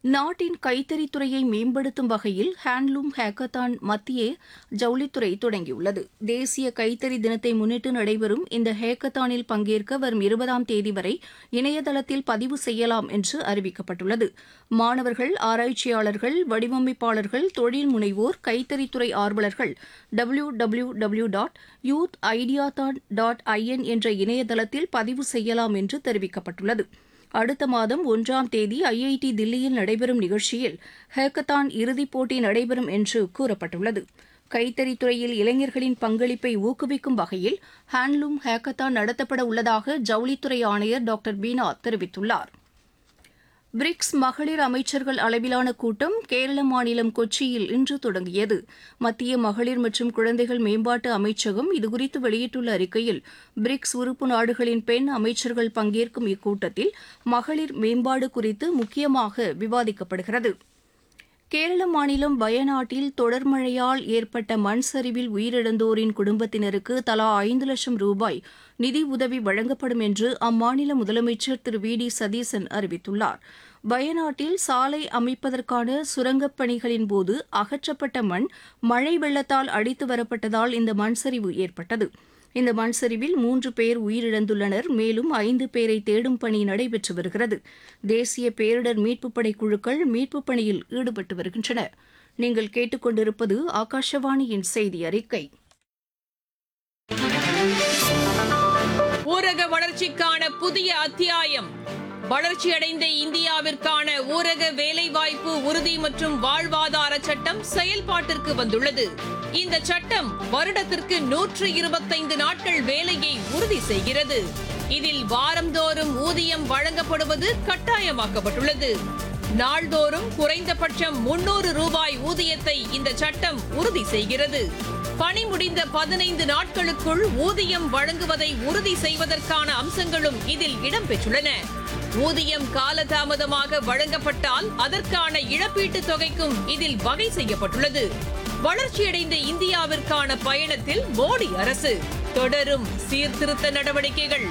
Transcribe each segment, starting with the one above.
நாட்டின் கைத்தறித்துறையை மேம்படுத்தும் வகையில் ஹேண்ட்லூம் ஹேக்கத்தான் மத்திய ஜவுளித்துறை தொடங்கியுள்ளது தேசிய கைத்தறி தினத்தை முன்னிட்டு நடைபெறும் இந்த ஹேக்கத்தானில் பங்கேற்க வரும் இருபதாம் தேதி வரை இணையதளத்தில் பதிவு செய்யலாம் என்று அறிவிக்கப்பட்டுள்ளது மாணவர்கள் ஆராய்ச்சியாளர்கள் வடிவமைப்பாளர்கள் தொழில் முனைவோர் கைத்தறித்துறை ஆர்வலர்கள் W W W dot youth ஐடியாதான் டாட் ஐஎன் என்ற இணையதளத்தில் பதிவு செய்யலாம் என்று தெரிவிக்கப்பட்டுள்ளது அடுத்த மாதம் ஒன்றாம் தேதி ஐஐடி தில்லியில் நடைபெறும் நிகழ்ச்சியில் ஹேக்கத்தான் இறுதிப் போட்டி நடைபெறும் என்று கூறப்பட்டுள்ளது கைத்தறித்துறையில் இளைஞர்களின் பங்களிப்பை ஊக்குவிக்கும் வகையில் ஹேண்ட்லூம் ஹேக்கத்தான் நடத்தப்பட உள்ளதாக ஜவுளித்துறை ஆணையர் டாக்டர் பீனா தெரிவித்துள்ளார் பிரிக்ஸ் மகளிர் அமைச்சர்கள் அளவிலான கூட்டம் கேரள மாநிலம் கொச்சியில் இன்று தொடங்கியது மத்திய மகளிர் மற்றும் குழந்தைகள் மேம்பாட்டு அமைச்சகம் இதுகுறித்து வெளியிட்டுள்ள அறிக்கையில் பிரிக்ஸ் உறுப்பு நாடுகளின் பெண் அமைச்சர்கள் பங்கேற்கும் இக்கூட்டத்தில் மகளிர் மேம்பாடு குறித்து முக்கியமாக விவாதிக்கப்படுகிறது கேரள மாநிலம் வயநாட்டில் தொடர் மழையால் ஏற்பட்ட மண் சரிவில் உயிரிழந்தோரின் குடும்பத்தினருக்கு தலா ஐந்து லட்சம் ரூபாய் நிதி உதவி வழங்கப்படும் என்று அம்மாநில முதலமைச்சர் திரு வி டி சதீசன் அறிவித்துள்ளார் வயநாட்டில் சாலை அமைப்பதற்கான சுரங்கப் பணிகளின் போது அகற்றப்பட்ட மண் மழை வெள்ளத்தால் அடித்து வரப்பட்டதால் இந்த மண் சரிவு ஏற்பட்டது இந்த மண் சரிவில் மூன்று பேர் உயிரிழந்துள்ளனர் மேலும் ஐந்து பேரை தேடும் பணி நடைபெற்று வருகிறது தேசிய பேரிடர் மீட்புப் படை குழுக்கள் மீட்புப் பணியில் ஈடுபட்டு வருகின்றன நீங்கள் கேட்டுக்கொண்டிருப்பது ஆகாஷவாணியின் செய்தி அறிக்கை ஊரக வளர்ச்சிக்கான புதிய அத்தியாயம் வளர்ச்சியடைந்த இந்தியாவிற்கான ஊரக வேலைவாய்ப்பு உறுதி மற்றும் வாழ்வாதார சட்டம் செயல்பாட்டிற்கு வந்துள்ளது இந்த சட்டம் வருடத்திற்கு நூற்று இருபத்தைந்து நாட்கள் வேலையை உறுதி செய்கிறது இதில் வாரந்தோறும் ஊதியம் வழங்கப்படுவது கட்டாயமாக்கப்பட்டுள்ளது நாள்தோறும் குறைந்தபட்சம் முன்னூறு ரூபாய் ஊதியத்தை இந்த சட்டம் உறுதி செய்கிறது பணி முடிந்த பதினைந்து நாட்களுக்குள் ஊதியம் வழங்குவதை உறுதி செய்வதற்கான அம்சங்களும் இதில் இடம்பெற்றுள்ளன ஊதியம் காலதாமதமாக வழங்கப்பட்டால் அதற்கான இழப்பீட்டுத் தொகைக்கும் இதில் வகை செய்யப்பட்டுள்ளது வளர்ச்சியடைந்த இந்தியாவிற்கான பயணத்தில் மோடி அரசு தொடரும் சீர்திருத்த நடவடிக்கைகள்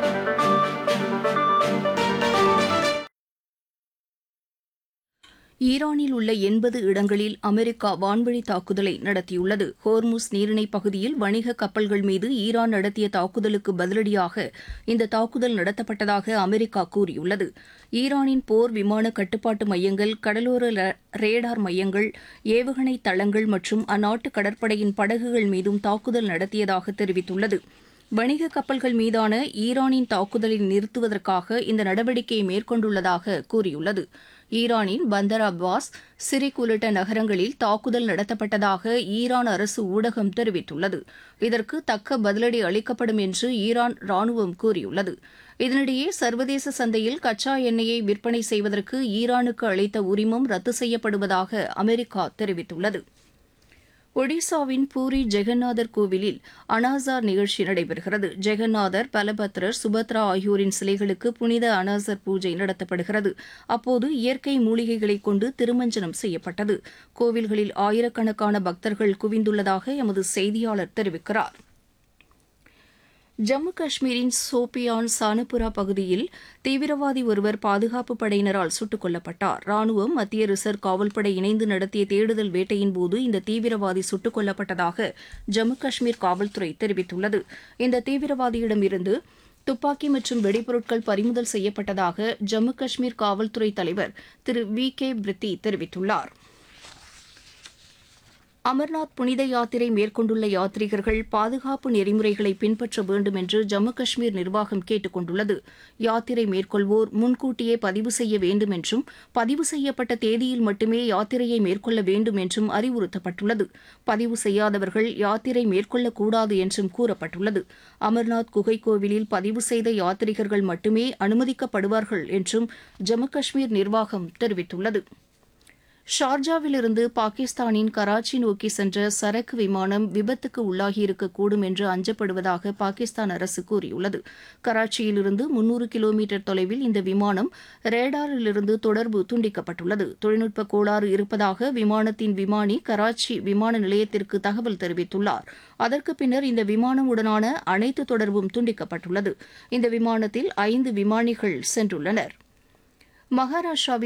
ஈரானில் உள்ள எண்பது இடங்களில் அமெரிக்கா வான்வழி தாக்குதலை நடத்தியுள்ளது ஹோர்முஸ் நீரிணை பகுதியில் வணிக கப்பல்கள் மீது ஈரான் நடத்திய தாக்குதலுக்கு பதிலடியாக இந்த தாக்குதல் நடத்தப்பட்டதாக அமெரிக்கா கூறியுள்ளது ஈரானின் போர் விமான கட்டுப்பாட்டு மையங்கள் கடலோர ர- ரேடார் மையங்கள் ஏவுகணை தளங்கள் மற்றும் அந்நாட்டு கடற்படையின் படகுகள் மீதும் தாக்குதல் நடத்தியதாக தெரிவித்துள்ளது வணிக கப்பல்கள் மீதான ஈரானின் தாக்குதலை நிறுத்துவதற்காக இந்த நடவடிக்கையை மேற்கொண்டுள்ளதாக கூறியுள்ளது ஈரானின் பந்தர் அப்பாஸ் சிரிக் உள்ளிட்ட நகரங்களில் தாக்குதல் நடத்தப்பட்டதாக ஈரான் அரசு ஊடகம் தெரிவித்துள்ளது இதற்கு தக்க பதிலடி அளிக்கப்படும் என்று ஈரான் ராணுவம் கூறியுள்ளது இதனிடையே சர்வதேச சந்தையில் கச்சா எண்ணெயை விற்பனை செய்வதற்கு ஈரானுக்கு அளித்த உரிமம் ரத்து செய்யப்படுவதாக அமெரிக்கா தெரிவித்துள்ளது ஒடிசாவின் பூரி ஜெகநாதர் கோவிலில் அனாசார் நிகழ்ச்சி நடைபெறுகிறது ஜெகநாதர் பலபத்ரர் சுபத்ரா ஆகியோரின் சிலைகளுக்கு புனித அனாசர் பூஜை நடத்தப்படுகிறது அப்போது இயற்கை மூலிகைகளைக் கொண்டு திருமஞ்சனம் செய்யப்பட்டது கோவில்களில் ஆயிரக்கணக்கான பக்தர்கள் குவிந்துள்ளதாக எமது செய்தியாளர் தெரிவிக்கிறார் ஜம்மு காஷ்மீரின் சோபியான் சானபுரா பகுதியில் தீவிரவாதி ஒருவர் பாதுகாப்பு படையினரால் சுட்டுக் கொல்லப்பட்டார் ராணுவம் மத்திய ரிசர்வ் காவல்படை இணைந்து நடத்திய தேடுதல் வேட்டையின் போது இந்த தீவிரவாதி சுட்டுக் கொல்லப்பட்டதாக ஜம்மு காஷ்மீர் காவல்துறை தெரிவித்துள்ளது இந்த தீவிரவாதியிடமிருந்து துப்பாக்கி மற்றும் வெடிபொருட்கள் பறிமுதல் செய்யப்பட்டதாக ஜம்மு காஷ்மீர் காவல்துறை தலைவர் திரு வி கே பிரித்தி தெரிவித்துள்ளார் அமர்நாத் புனித யாத்திரை மேற்கொண்டுள்ள யாத்ரீகர்கள் பாதுகாப்பு நெறிமுறைகளை பின்பற்ற வேண்டும் என்று ஜம்மு காஷ்மீர் நிர்வாகம் கேட்டுக் கொண்டுள்ளது யாத்திரை மேற்கொள்வோர் முன்கூட்டியே பதிவு செய்ய வேண்டும் என்றும் பதிவு செய்யப்பட்ட தேதியில் மட்டுமே யாத்திரையை மேற்கொள்ள வேண்டும் என்றும் அறிவுறுத்தப்பட்டுள்ளது பதிவு செய்யாதவர்கள் யாத்திரை மேற்கொள்ளக்கூடாது என்றும் கூறப்பட்டுள்ளது அமர்நாத் குகை கோவிலில் பதிவு செய்த யாத்ரீகர்கள் மட்டுமே அனுமதிக்கப்படுவார்கள் என்றும் ஜம்மு காஷ்மீர் நிர்வாகம் தெரிவித்துள்ளது ஷார்ஜாவிலிருந்து பாகிஸ்தானின் கராச்சி நோக்கி சென்ற சரக்கு விமானம் விபத்துக்கு உள்ளாகியிருக்கக்கூடும் என்று அஞ்சப்படுவதாக பாகிஸ்தான் அரசு கூறியுள்ளது கராச்சியிலிருந்து முன்னூறு கிலோமீட்டர் தொலைவில் இந்த விமானம் ரேடாரிலிருந்து தொடர்பு துண்டிக்கப்பட்டுள்ளது தொழில்நுட்ப கோளாறு இருப்பதாக விமானத்தின் விமானி கராச்சி விமான நிலையத்திற்கு தகவல் தெரிவித்துள்ளார் அதற்கு பின்னர் இந்த விமானம் உடனான அனைத்து தொடர்பும் துண்டிக்கப்பட்டுள்ளது இந்த விமானத்தில் ஐந்து விமானிகள் சென்றுள்ளனர் மகாராஷ்டிராவில்